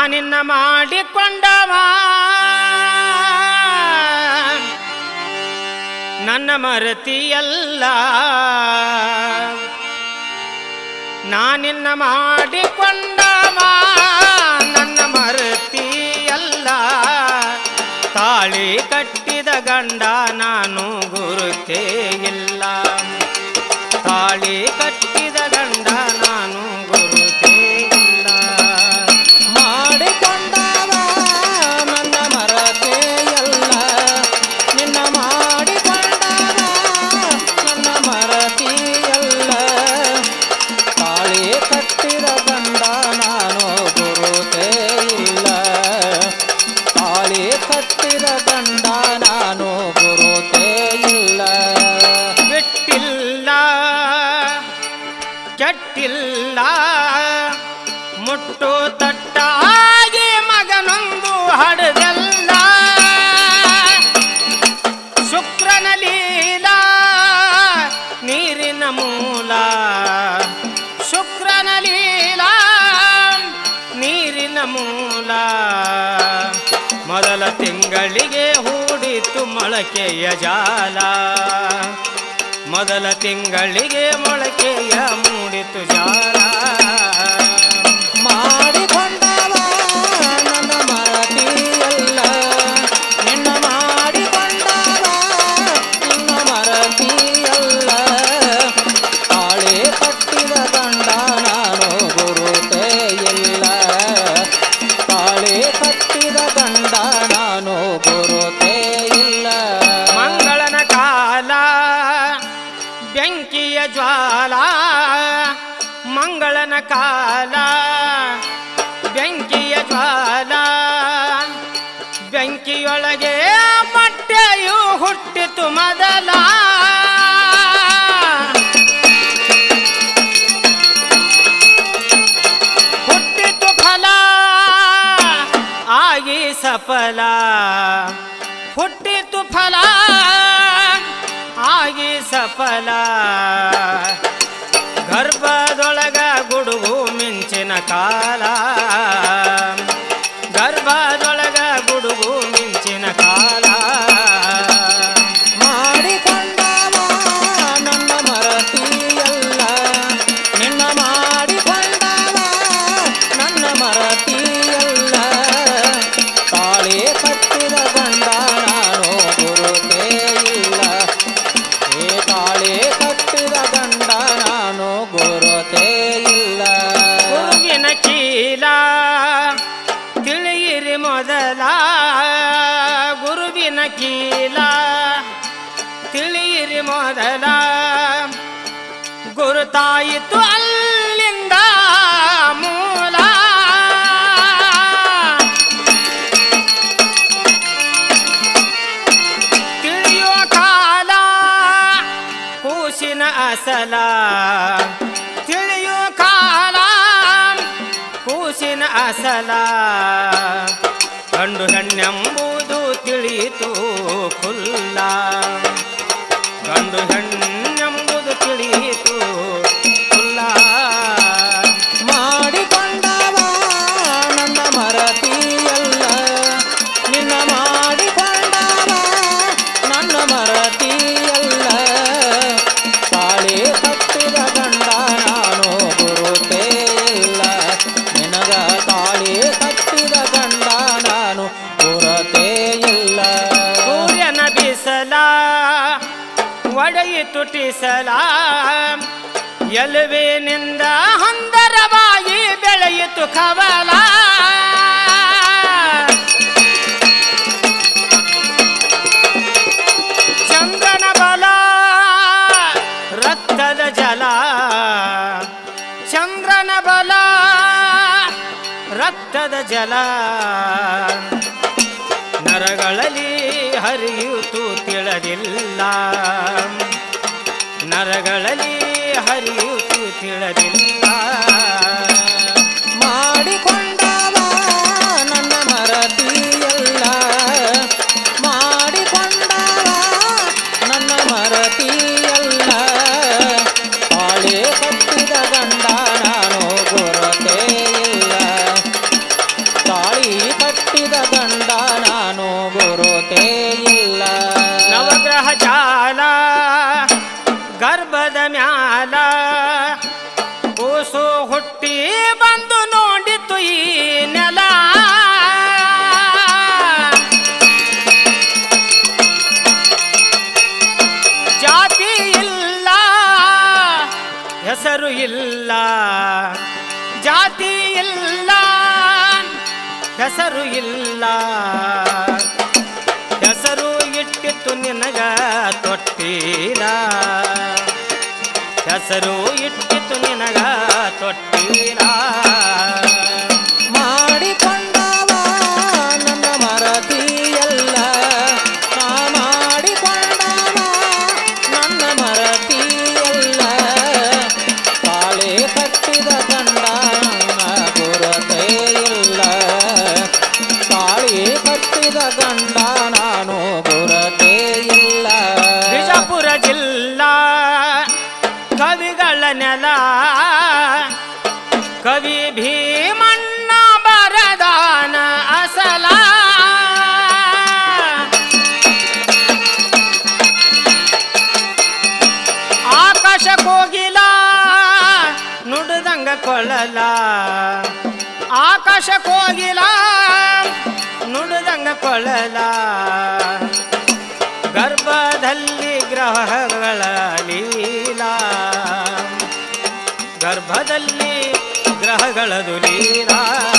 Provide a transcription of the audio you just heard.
ನಾನಿನ್ನ ಮಾಡಿಕೊಂಡವ ನನ್ನ ಮರತಿಯಲ್ಲ ನಾನಿನ್ನ ಮಾಡಿಕೊಂಡವ ನನ್ನ ಮರತಿಯಲ್ಲ ತಾಳಿ ಕಟ್ಟಿದ ಗಂಡ ನಾನು ಗುರುತೇ ಇಲ್ಲ ತಾಳಿ ಕಟ್ಟಿದ ಗಂಡ ನಾನು ಗುರುತೇ ಇಲ್ಲ ಮಾಡಿಕೊಂಡವ ನನ್ನ ಮರತೆಯಲ್ಲ ನಿನ್ನ ಮಾಡಿಕೊಂಡವ ನನ್ನ ಮರತಿಯಲ್ಲ ತಾಳಿ ಕಟ್ಟಿದ ಗಂಡ ನಾನು ಗುರುತೇ ಇಲ್ಲ ತಾಳಿ ಕಟ್ಟಿದ ಗಂಡ ನಾನು ಗುರುತೇ ಇಲ್ಲ ಬಿಟ್ಟಿಲ್ಲ ಕೆಟ್ಟಿಲ್ಲ ಮುಟ್ಟು ತಟ್ಟಾಗಿ ಮಗನೊಂದು ಹಡದಲ್ಲ ಶುಕ್ರನ ಲೀಲ ನೀರಿನ ಮೂಲ ಶುಕ್ರನ ಲೀಲ ನೀರಿನ ಮೂಲ ಮೊದಲ ತಿಂಗಳಿಗೆ ಹೂಡಿತು ಮೊಳಕೆಯ ಜಾಲ ಮೊದಲ ತಿಂಗಳಿಗೆ ಮೊಳಕೆಯ ಮೂಡಿತು ಜಾಲ ಮಾಡಿಕೊಂಡವ ನನ್ನ ಮರತಿಯಲ್ಲ ನಿನ್ನ ಮಾಡಿಕೊಂಡವ ನಿನ್ನ ಮರತಿಯಲ್ಲ ತಾಳಿ ಕಟ್ಟಿದ ಗಂಡ ನಾನು ಗುರುತೇ ಇಲ್ಲ ತಾಳಿ ಕಟ್ಟಿದ ಗಂಡ ನಾನು ಗುರುತೇ ಇಲ್ಲ ಮಂಗಳನ ಕಾಲ ಬೆಂಕಿಯ ಜ್ವಾಲ ಮಂಗಳನ ಕಾಲ ಬೆಂಕಿಯ ಜ್ವಾಲ ಬೆಂಕಿಯೊಳಗೆ ಮೊಟ್ಟೆಯು ಹುಟ್ಟಿತು ಮೊದಲ ಹುಟ್ಟಿತು ಫಲ ಆಗಿ ಸಫಲ ಹುಟ್ಟಿತು ಫಲ ಆಗಿ ಸಫಲ ಗರ್ಭದೊಳಗ ಗುಡುಗು ಮಿಂಚಿನ ಕಾಲ ಗರ್ಭದೊಳಗ ಗುಡುಗು ಮಿಂಚಿನ ಕಾಲ ಮಾಡಿಕೊಂಡವ ನನ್ನ ಮರತಿಯಲ್ಲ ನಿನ್ನ ಮಾಡಿಕೊಂಡವ ನನ್ನ ಮರತಿಯಲ್ಲ ತಾಳಿ ಕಟ್ಟಿದ ಗಂಡ ನಾನು ಗುರುತೇ ಇಲ್ಲ ಏ ತಾಳಿ ಕಟ್ಟಿದ ಗಂಡ ನಾನು ಗುರುತೇ ಇಲ್ಲ ಗುರುವಿನ ಕೀಲ ತಿಳಿಯಿರಿ ಮೊದಲ ಗುರುವಿನ ಕೀಲ ತಿಳಿಯಿರಿ ಮೊದಲ ಗುರುತಾಯಿತು ಅಲ್ಲಿಂದ ಮೂಲ ತಿಳಿಯೋ ಕಾಲ ಕೂಸಿನ ಅಸಲ ತಿಳಿಯೋ ಕಾಲ ಕೂಸಿನ ಅಸಲ ಗಂಡು ಹೆಣ್ಣೆಂಬುದು ತಿಳಿಯಿತು ಖುಲ್ಲ ಗಂಡು ಹೆಣ್ಣೆಂಬುದು ತಿಳಿಯಿತು ಖುಲ್ಲ ಮಾಡಿಕೊಂಡವ ನನ್ನ ಮರತಿಯಲ್ಲ ನಿನ್ನ ಮಾಡಿಕೊಂಡವ ನನ್ನ ಮರತಿಯಲ್ಲ ತಾಳಿ ಕಟ್ಟಿದ ಗಂಡ ನಾನು ಗುರುತೇ ಇಲ್ಲ ನಿನಗ ತಾಳಿ ಕಟ್ಟಿದ ಗಂಡ ನಾನು ಗುರುತೇ ಇಲ್ಲ ಸೂರ್ಯನ ಬಿಸಲ ಒಡೆಯಿತು ಟಿಸಲ ಎಲುವಿನಿಂದ ಹಂದರವಾಗಿ ಬೆಳೆಯಿತು ಕವಲ ಚಂದ್ರನ ಬಲ ರಕ್ತದ ಜಲ ಚಂದ್ರನ ಬಲ ರಕ್ತದ ಜಲ ನರಗಳಲ್ಲಿ ಹರಿಯುತ್ತು ತಿಳಿದಿಲ್ಲ ನರಗಳಲ್ಲಿ ಹರಿಯುತ್ತು ತಿಳಿದಿಲ್ಲ ಮಾಡಿಕೊಂಡವ ನನ್ನ ಮರತಿಯಲ್ಲ ಮಾಡಿಕೊಂಡವ ನನ್ನ ಮರತಿಯಲ್ಲ ತಾಳಿ ಕಟ್ಟಿದ ಗಂಡ ನಾನು ಗುರುತೇ ಇಲ್ಲ ಹೆಸರು ಇಲ್ಲ ಜಾತಿ ಇಲ್ಲ ಹೆಸರು ಇಲ್ಲ ಹೆಸರು ಇಟ್ಟಿತ್ತು ನಿನಗ ತೊಟ್ಟಿಲ ಹೆಸರು ಇಟ್ಟಿತ್ತು ನಿನಗ ತೊಟ್ಟಿಲ ಮಾಡಿಕೊಂಡವ ನನ್ನ ಮರತಿಯಲ್ಲ ನಾ ಮಾಡಿಕೊಂಡವ ನನ್ನ ಮರತಿಯಲ್ಲ ತಾಳೆ ಕಟ್ಟಿದ ಗಂಡ ಗುರತೆ ಇಲ್ಲ ತಾಳಿ ಕಟ್ಟಿದ ಗಂಡ ನಾನು ಗುರತೆ ಇಲ್ಲ ಬಿಜಾಪುರ ಜಿಲ್ಲಾ ಕವಿಗಳ ನೆಲ ಕವಿ ಭೀಮಣ್ಣ ಬರದಾನ ಅಸಲ ಆಕಾಶ ಕೋಗಿಲ ನುಡಿದಂಗ ಕೊಳ್ಳಲ ಆಕಾಶ ಕೋಗಿಲ ನುಡಿದಂಗ ಕೊಳ್ಳಲ ಗರ್ಭದಲ್ಲಿ ಗ್ರಹಗಳ ಲೀಲಾ ಗರ್ಭದಲ್ಲಿ ಗ್ರಹಗಳದು ಲೀಲಾ